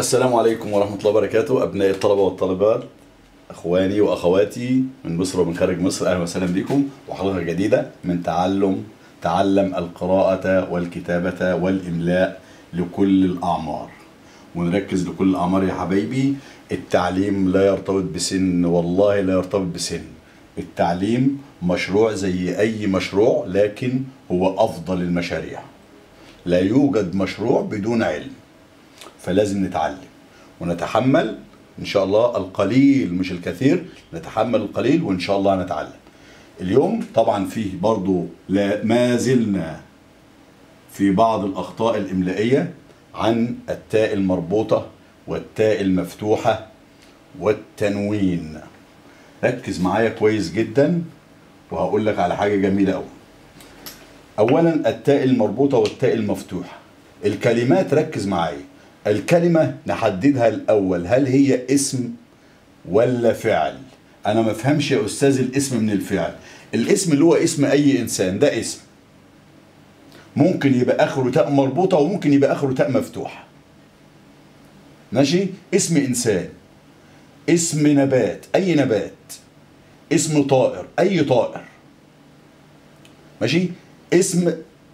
السلام عليكم ورحمة الله وبركاته أبناء الطلبة والطالبات أخواني وأخواتي من مصر ومن خارج مصر أهلا وسهلا بكم وحلقة جديدة من تعلم تعلم القراءة والكتابة والإملاء لكل الأعمار ونركز لكل الأعمار يا حبايبي التعليم لا يرتبط بسن والله لا يرتبط بسن التعليم مشروع زي أي مشروع لكن هو أفضل المشاريع لا يوجد مشروع بدون علم فلازم نتعلم ونتحمل ان شاء الله القليل مش الكثير نتحمل القليل وان شاء الله نتعلم اليوم طبعا فيه برضو لا ما زلنا في بعض الاخطاء الاملائيه عن التاء المربوطه والتاء المفتوحه والتنوين ركز معايا كويس جدا وهقول لك على حاجه جميله قوي اولا التاء المربوطه والتاء المفتوحه الكلمات ركز معايا الكلمة نحددها الأول هل هي اسم ولا فعل أنا ما فهمش يا أستاذ الاسم من الفعل الاسم اللي هو اسم أي إنسان ده اسم ممكن يبقى آخره تاء مربوطة وممكن يبقى آخره تاء مفتوحة ماشي اسم إنسان اسم نبات أي نبات اسم طائر أي طائر ماشي اسم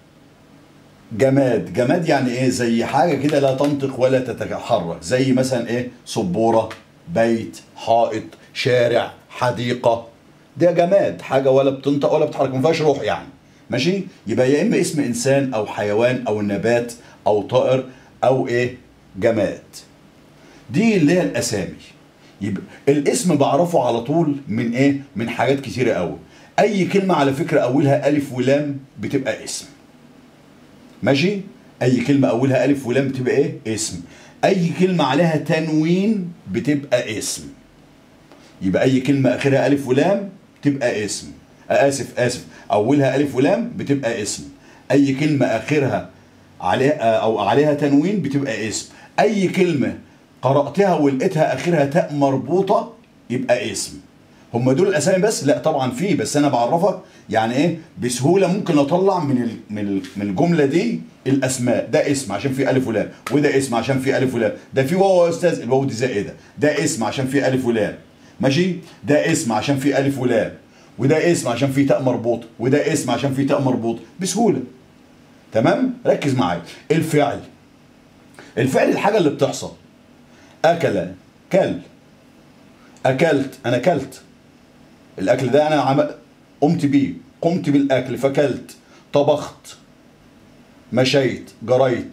جماد جماد يعني ايه زي حاجه كده لا تنطق ولا تتحرك زي مثلا ايه سبوره بيت حائط شارع حديقه ده جماد حاجه ولا بتنطق ولا بتتحرك ما فيهاش روح يعني ماشي يبقى يا اما اسم انسان او حيوان او نبات او طائر او ايه جماد دي اللي هي الاسامي يبقى الاسم بعرفه على طول من ايه من حاجات كتيره قوي اي كلمه على فكره اولها الف ولام بتبقى اسم ماشي اي كلمه اولها الف ولام بتبقى ايه اسم اي كلمه عليها تنوين بتبقى اسم يبقى اي كلمه اخرها الف ولام تبقى اسم اسف اسف اولها الف ولام بتبقى اسم اي كلمه اخرها عليها او عليها تنوين بتبقى اسم اي كلمه قراتها ولقيتها اخرها تاء مربوطه يبقى اسم هم دول الاسامي بس لا طبعا في بس انا بعرفك يعني ايه بسهوله ممكن اطلع من ال من ال من الجمله دي الاسماء ده اسم عشان في الف ولام وده اسم عشان في الف ولام ده في واو يا استاذ الواو دي زائده ده اسم عشان في الف ولام ماشي ده اسم عشان في الف ولام وده اسم عشان في تاء مربوط وده اسم عشان في تاء مربوط بسهوله تمام ركز معايا الفعل الفعل الحاجه اللي بتحصل اكل كل اكلت انا اكلت الاكل ده انا عمل قمت بيه قمت بالاكل فكلت طبخت مشيت جريت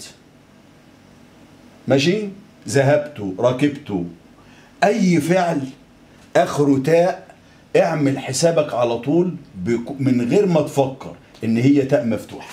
ماشي ذهبت ركبت اي فعل اخره تاء اعمل حسابك على طول من غير ما تفكر ان هي تاء مفتوحه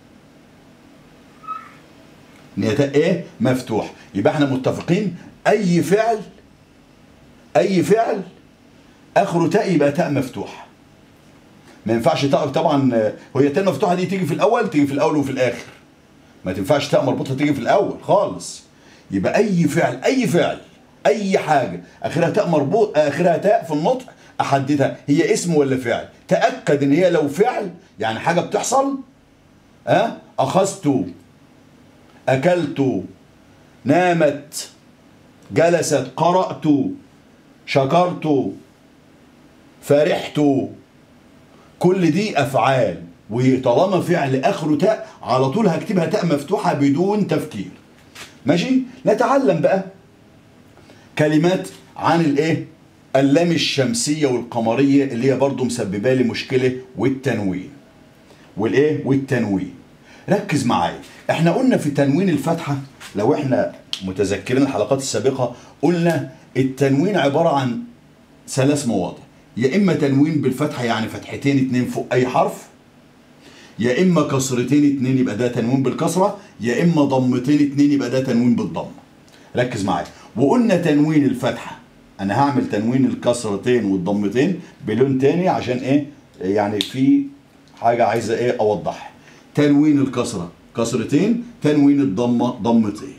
ان هي تاء ايه مفتوح يبقى احنا متفقين اي فعل اي فعل اخره تاء يبقى تاء مفتوح ما ينفعش تاء طبعا هي تاء مفتوحه دي تيجي في الاول تيجي في الاول وفي الاخر ما تنفعش تاء مربوطه تيجي في الاول خالص يبقى اي فعل اي فعل اي حاجه اخرها تاء مربوط اخرها تاء في النطق احددها هي اسم ولا فعل تاكد ان هي لو فعل يعني حاجه بتحصل ها أه؟ اخذت اكلت نامت جلست قرات شكرت فرحت كل دي افعال وطالما فعل اخره تاء على طول هكتبها تاء مفتوحه بدون تفكير ماشي نتعلم بقى كلمات عن الايه اللام الشمسيه والقمريه اللي هي برضو مسببه لي مشكله والتنوين والايه والتنوين ركز معايا احنا قلنا في تنوين الفتحه لو احنا متذكرين الحلقات السابقه قلنا التنوين عباره عن ثلاث مواضع يا اما تنوين بالفتحه يعني فتحتين اتنين فوق اي حرف يا اما كسرتين اتنين يبقى ده تنوين بالكسره يا اما ضمتين اتنين يبقى ده تنوين بالضمه ركز معايا وقلنا تنوين الفتحه انا هعمل تنوين الكسرتين والضمتين بلون تاني عشان ايه يعني في حاجه عايزه ايه اوضحها تنوين الكسره كسرتين تنوين الضمه ضمتين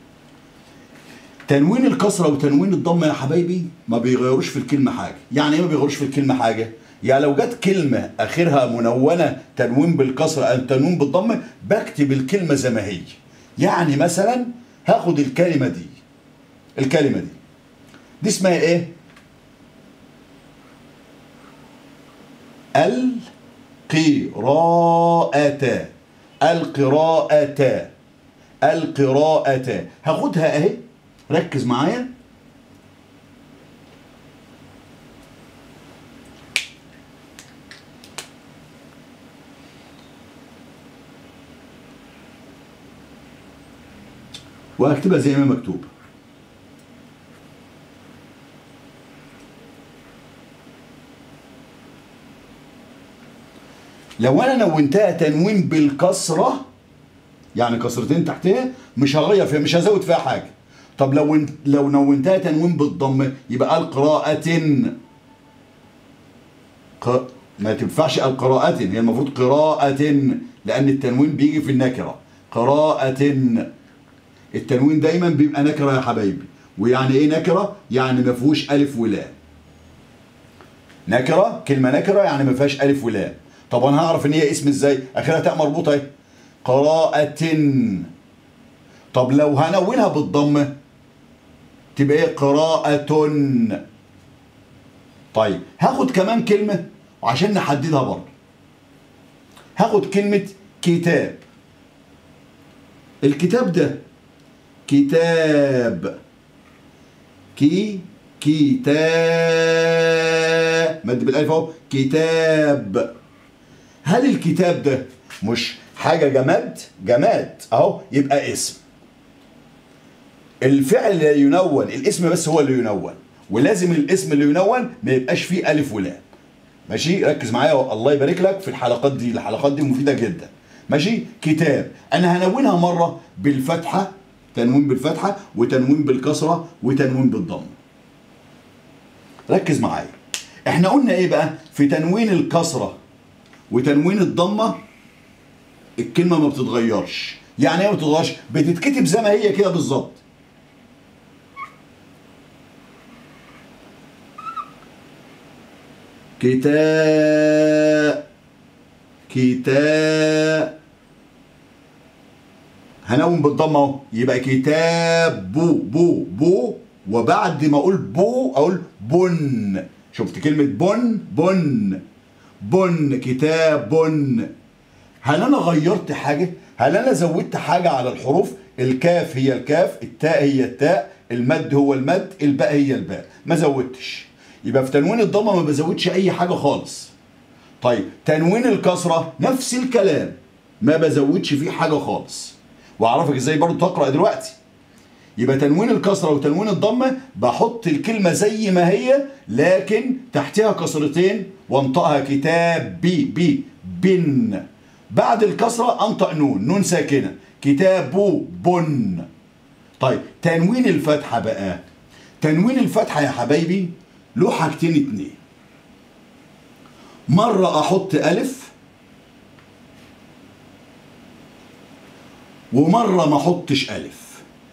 تنوين الكسرة وتنوين الضمة يا حبايبي ما بيغيروش في الكلمة حاجة يعني ايه ما بيغيروش في الكلمة حاجة يعني لو جت كلمة آخرها منونة تنوين بالكسرة أو تنوين بالضمة بكتب الكلمة زي ما هي يعني مثلا هاخد الكلمة دي الكلمة دي دي اسمها ايه القراءة القراءة القراءة هاخدها اهي ركز معايا وهكتبها زي ما مكتوب لو انا نونتها تنوين بالكسره يعني كسرتين تحتها مش هغير فيها مش هزود فيها حاجه طب لو لو نونتها تنوين بالضم يبقى القراءة ق... ما تنفعش القراءة هي المفروض قراءة لأن التنوين بيجي في النكرة قراءة التنوين دايما بيبقى نكرة يا حبايبي ويعني ايه نكرة؟ يعني ما فيهوش ألف ولام نكرة كلمة نكرة يعني ما فيهاش ألف ولام طب انا هعرف ان هي اسم ازاي؟ اخرها تاء مربوطة اهي قراءة طب لو هنونها بالضمة تبقى ايه قراءة طيب هاخد كمان كلمة عشان نحددها برضه هاخد كلمة كتاب الكتاب ده كتاب كي كتاب مد بالالف اهو كتاب هل الكتاب ده مش حاجه جماد جماد اهو يبقى اسم الفعل اللي ينون الاسم بس هو اللي ينون ولازم الاسم اللي ينون ما يبقاش فيه الف ولام ماشي ركز معايا الله يبارك لك في الحلقات دي الحلقات دي مفيده جدا ماشي كتاب انا هنونها مره بالفتحه تنوين بالفتحه وتنوين بالكسره وتنوين بالضم ركز معايا احنا قلنا ايه بقى في تنوين الكسره وتنوين الضمه الكلمه ما بتتغيرش يعني ايه ما بتتغيرش بتتكتب زي ما هي كده بالظبط كتاب كتاب هنون بالضمه اهو يبقى كتاب بو بو بو وبعد ما اقول بو اقول بن شفت كلمه بن بن بن كتاب بن هل انا غيرت حاجه هل انا زودت حاجه على الحروف الكاف هي الكاف التاء هي التاء المد هو المد الباء هي الباء ما زودتش يبقى في تنوين الضمه ما بزودش اي حاجه خالص طيب تنوين الكسره نفس الكلام ما بزودش فيه حاجه خالص واعرفك ازاي برضو تقرا دلوقتي يبقى تنوين الكسره وتنوين الضمه بحط الكلمه زي ما هي لكن تحتها كسرتين وانطقها كتاب بي بي بن بعد الكسره انطق نون نون ساكنه كتاب بن طيب تنوين الفتحه بقى تنوين الفتحه يا حبايبي له حاجتين اتنين مرة أحط ألف ومرة ما أحطش ألف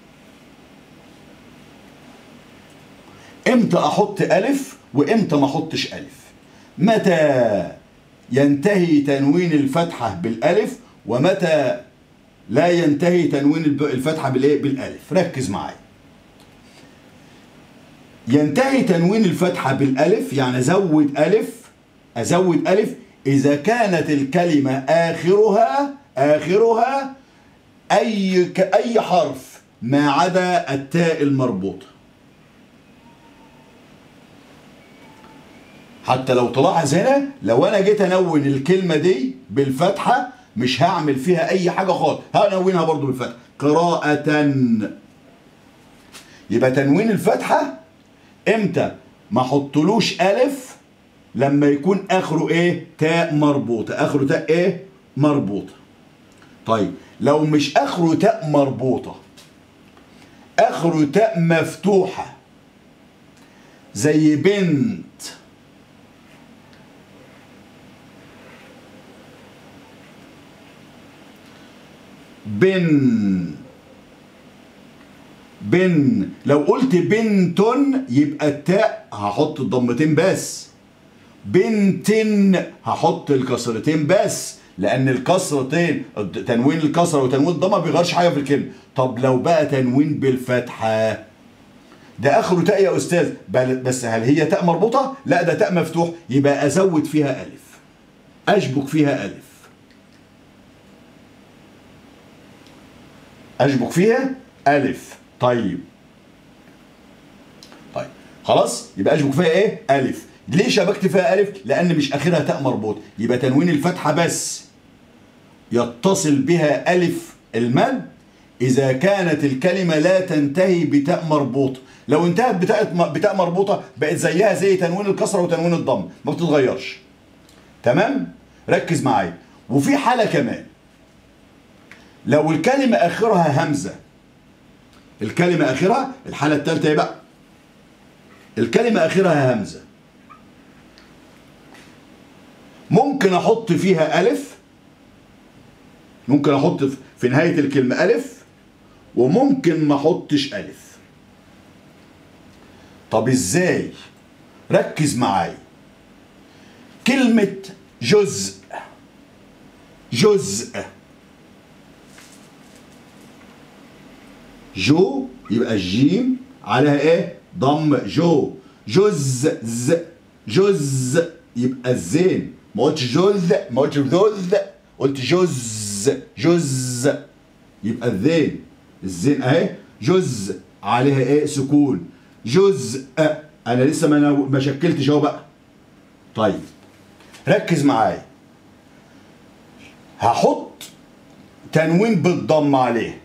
إمتى أحط ألف وإمتى ما أحطش ألف متى ينتهي تنوين الفتحة بالألف ومتى لا ينتهي تنوين الفتحة بالإيه؟ بالألف ركز معايا ينتهي تنوين الفتحة بالألف يعني أزود ألف أزود ألف إذا كانت الكلمة آخرها آخرها أي أي حرف ما عدا التاء المربوطة حتى لو تلاحظ هنا لو أنا جيت أنون الكلمة دي بالفتحة مش هعمل فيها أي حاجة خالص هنونها برضو بالفتحة قراءة يبقى تنوين الفتحة امتى ما احطلوش الف لما يكون اخره ايه تاء مربوطه اخره تاء ايه مربوطه طيب لو مش اخره تاء مربوطه اخره تاء مفتوحه زي بنت بن بن لو قلت بنت يبقى التاء هحط الضمتين بس بنتن هحط الكسرتين بس لان الكسرتين تنوين الكسره وتنوين الضمه ما بيغيرش حاجه في الكلمه طب لو بقى تنوين بالفتحه ده اخره تاء يا استاذ بل بس هل هي تاء مربوطه لا ده تاء مفتوح يبقى ازود فيها الف اشبك فيها الف اشبك فيها الف طيب طيب خلاص يبقى اشبك فيها ايه الف ليه شبكت فيها الف لان مش اخرها تاء مربوط يبقى تنوين الفتحه بس يتصل بها الف المد اذا كانت الكلمه لا تنتهي بتاء مربوطه لو انتهت بتاء بتاء مربوطه بقت زيها زي تنوين الكسره وتنوين الضم ما بتتغيرش تمام ركز معايا وفي حاله كمان لو الكلمه اخرها همزه الكلمه اخرها الحاله الثالثه ايه بقى الكلمه اخرها همزه ممكن احط فيها الف ممكن احط في نهايه الكلمه الف وممكن ما احطش الف طب ازاي ركز معايا كلمه جزء جزء جو يبقى الجيم عليها ايه ضم جو جز ز جز يبقى الزين ما قلتش جز ما قلتش جز قلت جز جز يبقى الذين الزين اهي جزء عليها ايه سكون جزء انا لسه ما ما شكلتش اهو بقى طيب ركز معايا هحط تنوين بالضم عليه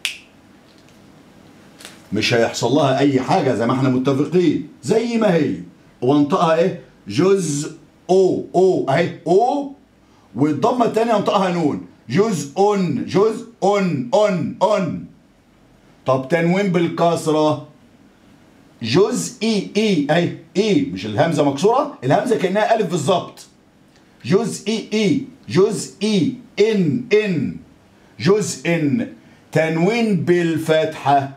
مش هيحصل لها اي حاجه زي ما احنا متفقين زي ما هي وانطقها ايه جزء او او اهي او والضمه الثانيه انطقها نون جزء جزء اون اون اون طب تنوين بالكسره جزء اي اي اهي اي مش الهمزه مكسوره الهمزه كانها الف بالظبط جزء اي اي جزء اي ان ان جزء ان تنوين بالفتحه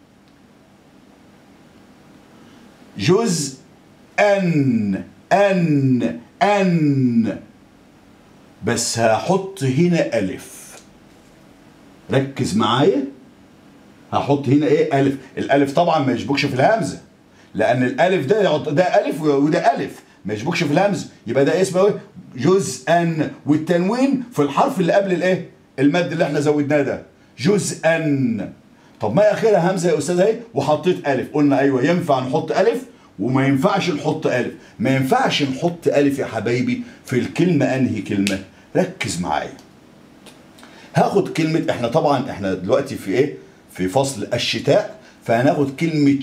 جزء ان ان ان بس هحط هنا الف ركز معايا هحط هنا ايه الف الالف طبعا ما يشبكش في الهمزه لان الالف ده ده الف وده الف ما يشبكش في الهمزه يبقى ده اسمه ايه جزءا والتنوين في الحرف اللي قبل الايه المد اللي احنا زودناه ده جزءا طب ما اخرها همزه يا استاذ اهي وحطيت الف قلنا ايوه ينفع نحط الف وما ينفعش نحط الف ما ينفعش نحط الف يا حبايبي في الكلمه انهي كلمه ركز معايا هاخد كلمه احنا طبعا احنا دلوقتي في ايه في فصل الشتاء فهناخد كلمه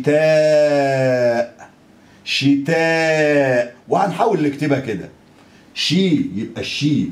شتاء شتاء وهنحاول نكتبها كده شي يبقى الشي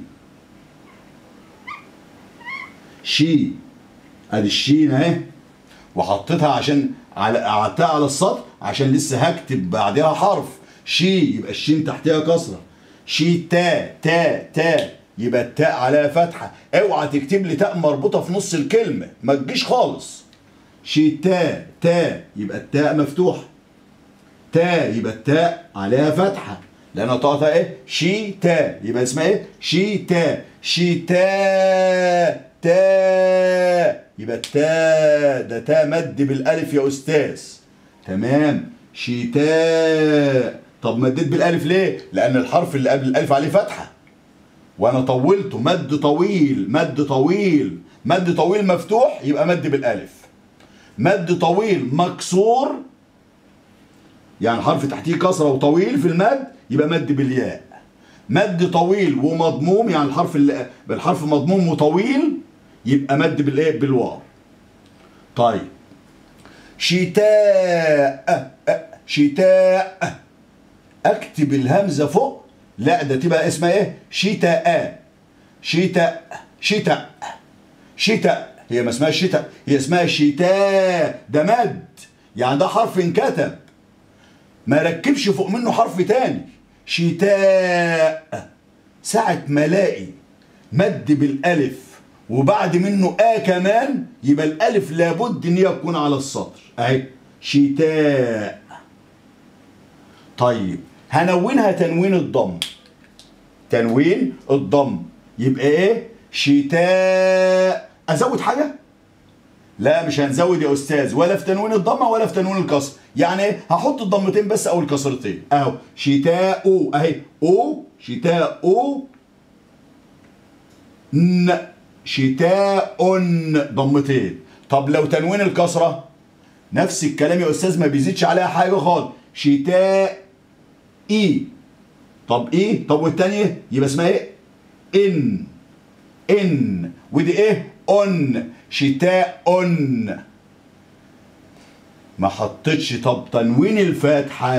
شي ادي الشين اهي وحطيتها عشان على قعدتها على السطر عشان لسه هكتب بعدها حرف شي يبقى الشين تحتها كسره شي تا تا تا يبقى التاء عليها فتحه اوعى تكتب لي تاء مربوطه في نص الكلمه ما تجيش خالص شي تا تا يبقى التاء مفتوحه تا يبقى التاء عليها فتحه لان طاقتها ايه شي تا يبقى اسمها ايه شي تا شي تا تا يبقى التاء ده تاء مد بالالف يا استاذ تمام شتاء طب مديت بالالف ليه لان الحرف اللي قبل الالف عليه فتحه وانا طولته مد طويل مد طويل مد طويل مفتوح يبقى مد بالالف مد طويل مكسور يعني حرف تحتيه كسره وطويل في المد يبقى مد بالياء مد طويل ومضموم يعني الحرف اللي الحرف مضموم وطويل يبقى مد بالايه بالواو طيب شتاء شتاء اكتب الهمزه فوق لا ده تبقى اسمها ايه شتاء شتاء شتاء شتاء هي ما اسمهاش شتاء هي اسمها شتاء ده مد يعني ده حرف انكتب ما ركبش فوق منه حرف تاني شتاء ساعة ما الاقي مد بالالف وبعد منه آ كمان يبقى الألف لابد إن يكون على السطر أهي شتاء طيب هنونها تنوين الضم تنوين الضم يبقى إيه شتاء أزود حاجة لا مش هنزود يا استاذ ولا في تنوين الضمه ولا في تنوين الكسر يعني ايه هحط الضمتين بس او الكسرتين اهو شتاء اهي او شتاء ن شتاء ضمتين طب لو تنوين الكسره نفس الكلام يا استاذ ما بيزيدش عليها حاجه خالص شتاء اي طب ايه طب والتانية يبقى اسمها ايه ان ان ودي ايه ان شتاء ان ما حطيتش طب تنوين الفاتحة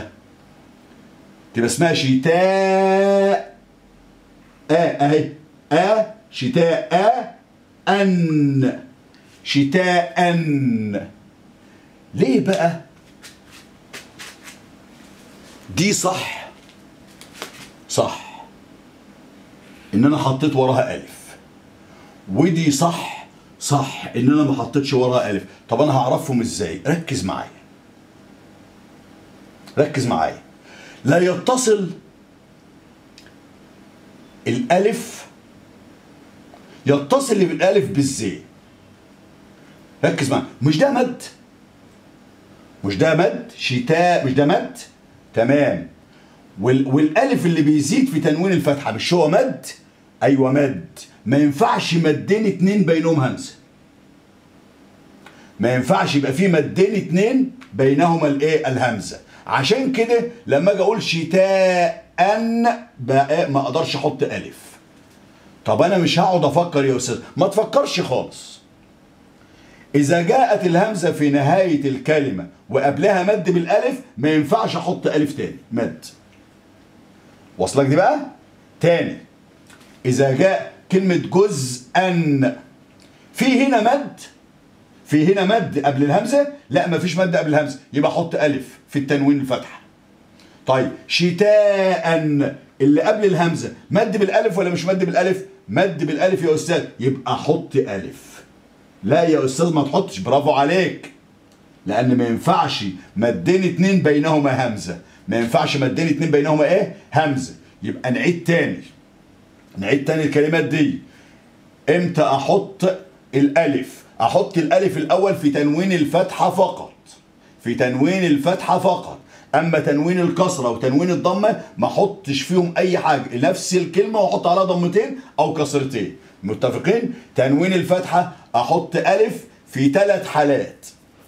تبقى اسمها شتاء اه اهي اه شتاء اه ان شتاء ليه بقى دي صح صح ان انا حطيت وراها الف ودي صح صح ان انا ما حطيتش وراها الف طب انا هعرفهم ازاي ركز معايا ركز معايا لا يتصل الالف يتصل بالالف بالزي ركز معايا مش ده مد مش ده مد شتاء مش ده مد تمام وال... والالف اللي بيزيد في تنوين الفتحه مش هو مد ايوه مد ما ينفعش مدين اتنين بينهم همزه ما ينفعش يبقى في مدين اتنين بينهما الايه الهمزه عشان كده لما اجي اقول شتاء بقى ما اقدرش احط الف طب انا مش هقعد افكر يا استاذ ما تفكرش خالص إذا جاءت الهمزة في نهاية الكلمة وقبلها مد بالألف ما ينفعش أحط ألف تاني مد وصلك دي بقى تاني إذا جاء كلمة جزءا في هنا مد في هنا مد قبل الهمزة لا ما فيش مد قبل الهمزة يبقى أحط ألف في التنوين الفتحة طيب شتاء اللي قبل الهمزة مد بالألف ولا مش مد بالألف مد بالألف يا أستاذ يبقى حط ألف لا يا استاذ ما تحطش برافو عليك لان ما ينفعش مدين اتنين بينهما همزه ما ينفعش مدين اتنين بينهما ايه همزه يبقى نعيد تاني نعيد تاني الكلمات دي امتى احط الالف احط الالف الاول في تنوين الفتحه فقط في تنوين الفتحه فقط اما تنوين الكسره وتنوين الضمه ما احطش فيهم اي حاجه نفس الكلمه واحط عليها ضمتين او كسرتين متفقين تنوين الفتحه احط الف في ثلاث حالات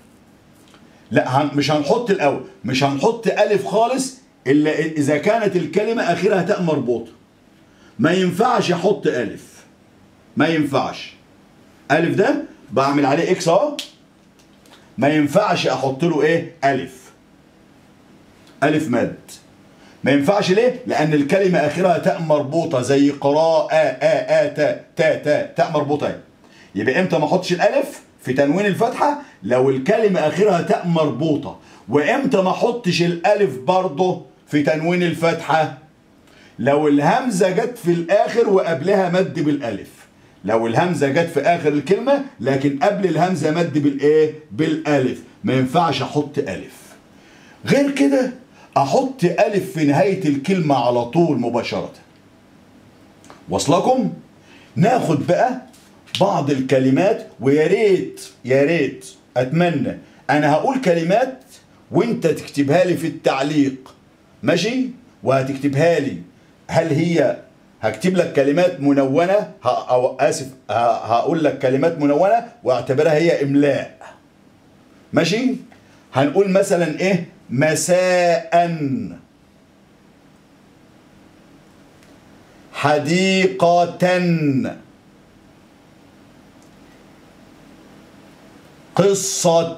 لا مش هنحط الاول مش هنحط الف خالص الا اذا كانت الكلمه اخرها تاء مربوطه ما ينفعش احط الف ما ينفعش الف ده بعمل عليه اكس اهو ما ينفعش احط له ايه الف الف مد ما ينفعش ليه لان الكلمه اخرها تاء مربوطه زي قراءه ا ا تا تا تا تاء مربوطه يبقى امتى ما احطش الالف في تنوين الفتحه لو الكلمه اخرها تاء مربوطه وامتى ما احطش الالف برضه في تنوين الفتحه لو الهمزه جت في الاخر وقبلها مد بالالف لو الهمزه جت في اخر الكلمه لكن قبل الهمزه مد بالايه بالالف ما ينفعش احط الف غير كده احط الف في نهايه الكلمه على طول مباشره وصلكم ناخد بقى بعض الكلمات ويا ريت يا ريت اتمنى انا هقول كلمات وانت تكتبها لي في التعليق ماشي وهتكتبها لي هل هي هكتب لك كلمات منونة أو آسف هقول لك كلمات منونة واعتبرها هي إملاء ماشي هنقول مثلا إيه مساء حديقة قصة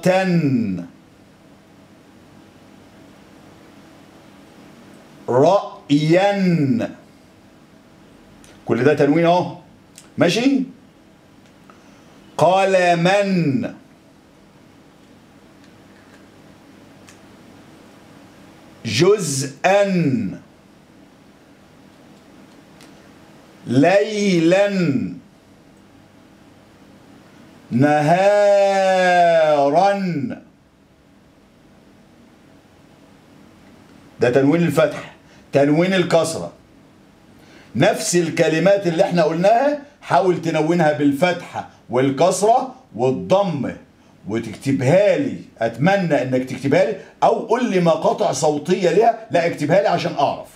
رأيا كل ده تنوين اهو ماشي قال من جزءا ليلا نهارا ده تنوين الفتح تنوين الكسرة نفس الكلمات اللي احنا قلناها حاول تنونها بالفتحة والكسرة والضمة وتكتبها لي اتمنى انك تكتبها لي او قول لي مقاطع صوتية ليها لا اكتبها لي عشان اعرف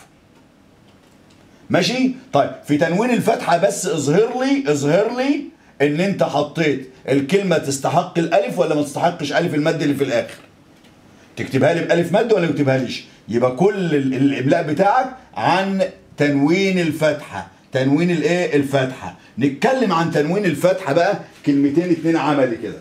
ماشي طيب في تنوين الفتحة بس اظهر لي اظهر لي ان انت حطيت الكلمة تستحق الالف ولا ما تستحقش الف المد اللي في الاخر تكتبها لي بألف مد ولا تكتبها ليش يبقى كل ال- الإملاء بتاعك عن تنوين الفتحة تنوين الايه الفتحة نتكلم عن تنوين الفتحة بقى كلمتين اتنين عملي كده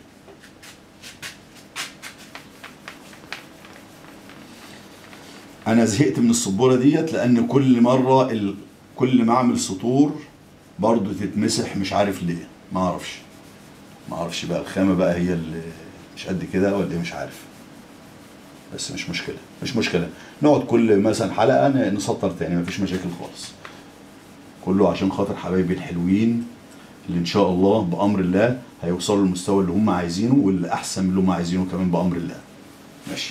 انا زهقت من السبورة ديت لان كل مرة ال... كل ما اعمل سطور برضو تتمسح مش عارف ليه ما اعرفش ما اعرفش بقى الخامة بقى هي اللي مش قد كده ولا إيه مش عارف بس مش مشكلة مش مشكلة نقعد كل مثلا حلقة ن- نسطر تاني مفيش مشاكل خالص كله عشان خاطر حبايبي الحلوين اللي ان شاء الله بأمر الله هيوصلوا للمستوى اللي هم عايزينه واللي احسن من اللي هم عايزينه كمان بأمر الله ماشي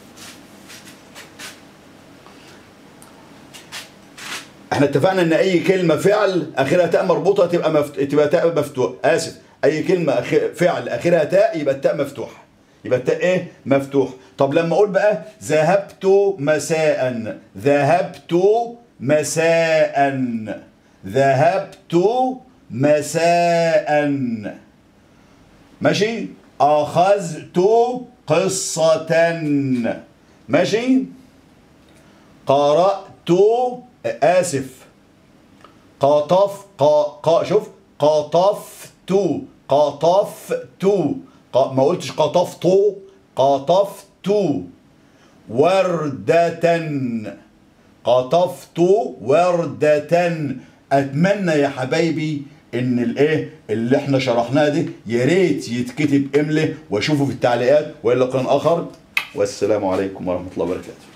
احنا اتفقنا ان اي كلمة فعل اخرها تاء مربوطة تبقى مفت... تبقى تاء مفتوح اسف اي كلمة أخ... فعل اخرها تاء يبقى التاء مفتوحة يبقى التاء ايه مفتوح طب لما اقول بقى ذهبت مساء ذهبت مساء ذهبت مساء ماشي اخذت قصة ماشي قرأت آسف قطف قا قا شوف قطفت قطفت ق... ما قلتش قطفت قطفت وردة قطفت وردة أتمنى يا حبايبي إن الإيه اللي إحنا شرحناه ده يا ريت يتكتب إملة وأشوفه في التعليقات وإلى لقاء آخر والسلام عليكم ورحمة الله وبركاته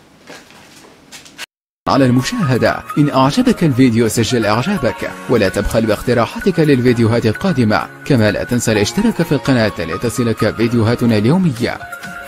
على المشاهدة إن أعجبك الفيديو سجل إعجابك ولا تبخل باقتراحاتك للفيديوهات القادمة كما لا تنسى الاشتراك في القناة لتصلك فيديوهاتنا اليومية